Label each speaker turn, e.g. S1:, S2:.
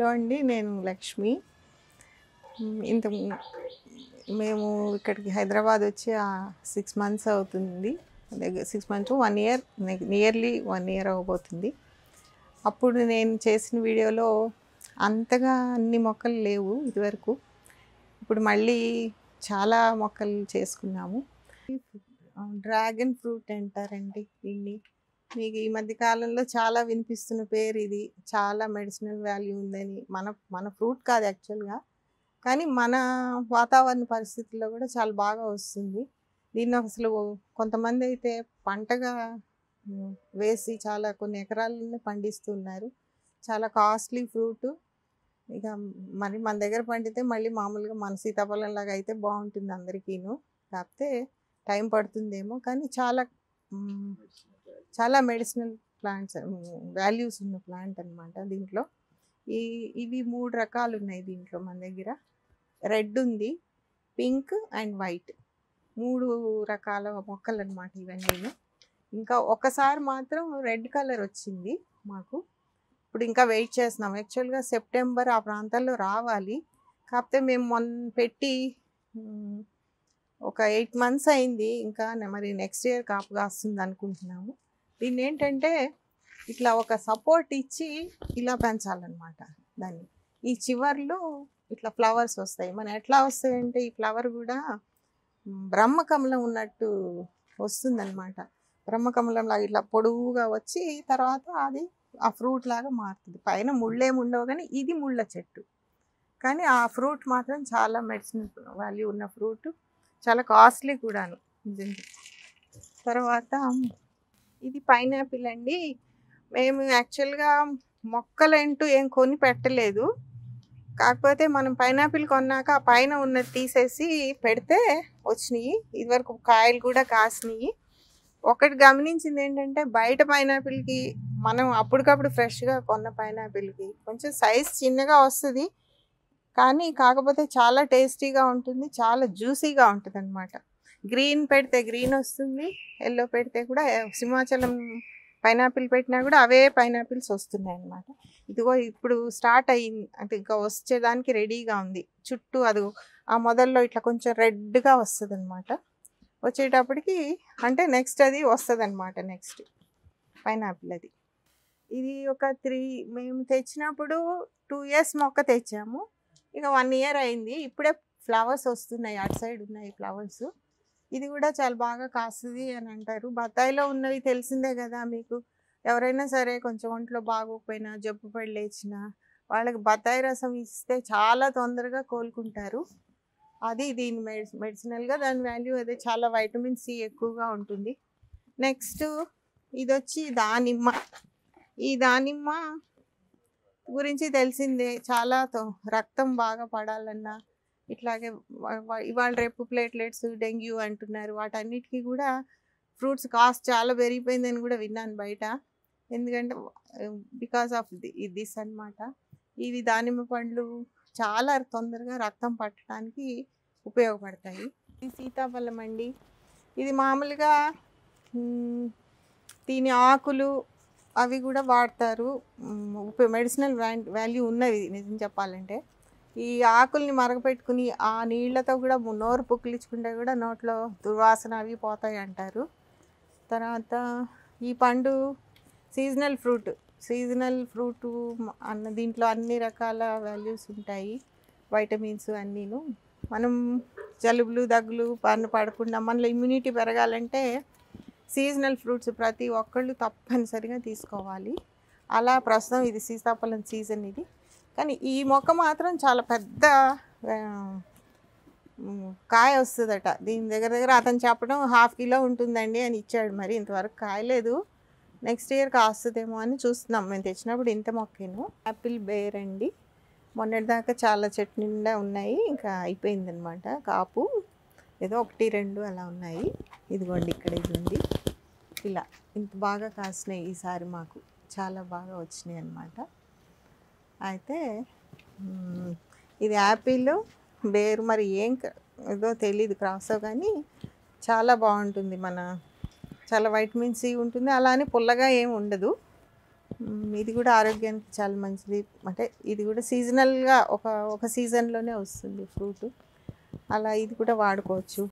S1: అండి నేను లక్ష్మి మ్, ఇంత ము- మేము ఇక్కడికి హైదరాబాద్ వచ్చి సిక్స్ మంత్స్ అవుతుంది six months one year nearly one year అవ్వబోతుంది అప్పుడు నేను చేసిన వీడియోలో అంతగా అన్ని మొక్కలు లేవు ఇదివరకు ఇప్పుడు మళ్ళీ చాలా మొక్కలు చేసుకున్నాము డ్రాగన్ ఫ్రూట్ అంటారండి దీన్ని మీకు ఈ మధ్య కాలంలో చాలా వినిపిస్తున్న పేరు ఇది చాలా మెడిసినల్ వాల్యూ ఉందని మన మన ఫ్రూట్ కాదు యాక్చువల్గా కానీ మన వాతావరణ పరిస్థితుల్లో కూడా చాలా బాగా వస్తుంది దీన్ని అసలు కొంతమంది అయితే పంటగా ఉమ్, వేసి చాలా కొన్ని ఎకరాలను పండిస్తున్నారు చాలా కాస్ట్లీ ఫ్రూట్ ఇక మరి మన దగ్గర పండితే మళ్ళీ మామూలుగా మన సీతాఫలం లాగా అయితే బాగుంటుంది అందరికీను కాకపోతే టైం పడుతుందేమో కానీ చాలా ఉమ్, చాలా మెడిసినల్ ప్లాంట్స్ వాల్యూస్ ఉన్న ప్లాంట్ అన్నమాట దీంట్లో ఈ ఇవి మూడు రకాలు ఉన్నాయి దీంట్లో మన దగ్గర రెడ్ ఉంది పింక్ అండ్ వైట్ మూడు రకాల మొక్కలు అనమాట ఇవన్నీ ఇంకా ఒకసారి మాత్రం రెడ్ కలర్ వచ్చింది మాకు ఇప్పుడు ఇంకా వెయిట్ చేస్తున్నాం యాక్చువల్గా సెప్టెంబర్ ఆ ప్రాంతాల్లో రావాలి కాకపోతే మేము మొన్న పెట్టి ఉమ్, ఒక ఎయిట్ మంత్స్ అయింది ఇంకా నే- మరి నెక్స్ట్ ఇయర్ కాపు కాస్తుంది అనుకుంటున్నాము దీన్ని ఏంటంటే ఇట్లా ఒక సపోర్ట్ ఇచ్చి ఇలా పెంచాలన్నమాట దాన్ని ఈ చివర్లో ఇట్లా ఫ్లవర్స్ వస్తాయి మన ఎట్లా వస్తాయంటే ఈ ఫ్లవర్ కూడా మ్, బ్రహ్మకమలం ఉన్నట్టు వస్తుందన్నమాట బ్రహ్మకమలం లాగా ఇట్లా పొడవుగా వచ్చి తర్వాత అది ఆ ఫ్రూట్ లాగా మారుతుంది పైన ముళ్ళేమి ఉండవు కానీ ఇది ముళ్ళ చెట్టు కానీ ఆ ఫ్రూట్ మాత్రం చాలా మెడిసిన్ వాల్యూ ఉన్న ఫ్రూట్ చాలా కాస్ట్లీ కూడాను దీనికి. తర్వాత ఇది పైనాపిల్ అండి మేము యాక్చువల్గా మొక్కలంటూ ఏం కొని పెట్టలేదు కాకపోతే మనం పైనాపిల్ కొన్నాక ఆ పైన ఉన్నది తీసేసి పెడితే వచ్చినాయి ఇదివరకు కాయలు కూడా కాసినాయి ఒకటి గమనించింది ఏంటంటే బయట పైనాపిల్కి మనం అప్పటికప్పుడు ఫ్రెష్గా కొన్న పైనాపిల్కి కొంచెం సైజ్ చిన్నగా వస్తుంది కానీ కాకపోతే చాలా టేస్టీగా ఉంటుంది చాలా జ్యూసీగా ఉంటుంది అనమాట గ్రీన్ పెడితే గ్రీన్ వస్తుంది ఎల్లో పెడితే కూడా సింహాచలం పైనాపిల్ పెట్టినా కూడా అవే పైనాపిల్స్ వస్తున్నాయి అన్నమాట ఇదిగో ఇప్పుడు స్టార్ట్ అయ్యింది అంటే ఇంకా వచ్చేదానికి రెడీగా ఉంది చుట్టూ అది ఆ మొదల్లో ఇట్లా కొంచెం రెడ్గా వస్తుంది అనమాట వచ్చేటప్పటికి అంటే నెక్స్ట్ అది వస్తుంది అనమాట నెక్స్ట్ పైనాపిల్ అది ఇది ఒక త్రీ మేము తెచ్చినప్పుడు టూ ఇయర్స్ మొక్క తెచ్చాము ఇక వన్ ఇయర్ అయింది ఇప్పుడే ఫ్లవర్స్ వస్తున్నాయి అటు సైడ్ ఉన్నాయి ఫ్లవర్స్ ఇది కూడా చాలా బాగా కాస్తుంది అని అంటారు బత్తాయిలో ఉన్నవి తెలిసిందే కదా మీకు ఎవరైనా సరే కొంచెం ఒంట్లో బాగోకపోయినా జబ్బు పడి లేచినా వాళ్ళకి బత్తాయి రసం ఇస్తే చాలా తొందరగా కోలుకుంటారు అది దీని మెడి మెడిసినల్గా దాని వాల్యూ అదే చాలా వైటమిన్ సి ఎక్కువగా ఉంటుంది నెక్స్ట్ ఇది వచ్చి దానిమ్మ ఈ దానిమ్మ గురించి తెలిసిందే చాలా తో- రక్తం బాగా పడాలన్నా ఇట్లాగే వా- వా- ఇవాళ రేపు ప్లేట్లెట్స్ డెంగ్యూ అంటున్నారు వాటన్నిటికీ కూడా ఫ్రూట్స్ కాస్ట్ చాలా పెరిగిపోయిందని కూడా విన్నాను బయట ఎందుకంటే బికాస్ ఆఫ్ దిస్ అన్నమాట ఇవి దానిమ్మ పండ్లు చాలా తొందరగా రక్తం పట్టడానికి ఉపయోగపడతాయి ఇది సీతాఫలం అండి ఇది మామూలుగా మ్, దీని ఆకులు అవి కూడా వాడతారు మెడిసినల్ వాల్యూ ఉన్నవి నిజం చెప్పాలంటే ఈ ఆకుల్ని మరగపెట్టుకుని ఆ నీళ్ళతో కూడా ము- నోరు పుక్కిలించుకుంటే కూడా నోట్లో దుర్వాసన అవి పోతాయి అంటారు తర్వాత ఈ పండు సీజనల్ ఫ్రూట్ సీజనల్ ఫ్రూట్ అన్న దీంట్లో అన్ని రకాల వాల్యూస్ ఉంటాయి వైటమిన్స్ అన్నీను మనం జలుబులు దగ్గులు పన్ను పడకుండా మనలో ఇమ్యూనిటీ పెరగాలంటే సీజనల్ ఫ్రూట్స్ ప్రతి ఒక్కళ్ళు తప్పనిసరిగా తీసుకోవాలి అలా ప్రస్తుతం ఇది సీతాఫలం సీజన్ ఇది కానీ ఈ మొక్క మాత్రం చాలా పెద్ద ఆ, ఉమ్, కాయ వస్తుందట దీని దగ్గర దగ్గర అతను చెప్పడం హాఫ్ కిలో ఉంటుందండి అని ఇచ్చాడు మరి ఇంతవరకు కాయలేదు నెక్స్ట్ ఇయర్ కాస్తుందేమో అని చూస్తున్నాం మేము తెచ్చినప్పుడు ఇంత మొక్కేను యాపిల్ బేర్ అండి మొన్నటిదాకా చాలా చెట్టు నిండా ఉన్నాయి ఇంకా అయిపోయిందనమాట కాపు ఏదో ఒకటి రెండు అలా ఉన్నాయి ఇదిగోండి ఇక్కడ ఇది ఉంది ఇలా ఇంత బాగా కాసినాయి ఈసారి మాకు చాలా బాగా వచ్చినాయి అన్నమాట అయితే మ్, ఇది యాపిల్ బేరు మరి ఏం క- ఏదో తెలియదు క్రాస్ కానీ చాలా బాగుంటుంది మన చాలా వైటమిన్ సి ఉంటుంది అలానే పుల్లగా ఏం ఉండదు మ్, ఇది కూడా ఆరోగ్యానికి చాలా మంచిది అంటే ఇది కూడా సీజనల్గా ఒక ఒక సీజన్లోనే వస్తుంది ఫ్రూట్ అలా ఇది కూడా వాడుకోవచ్చు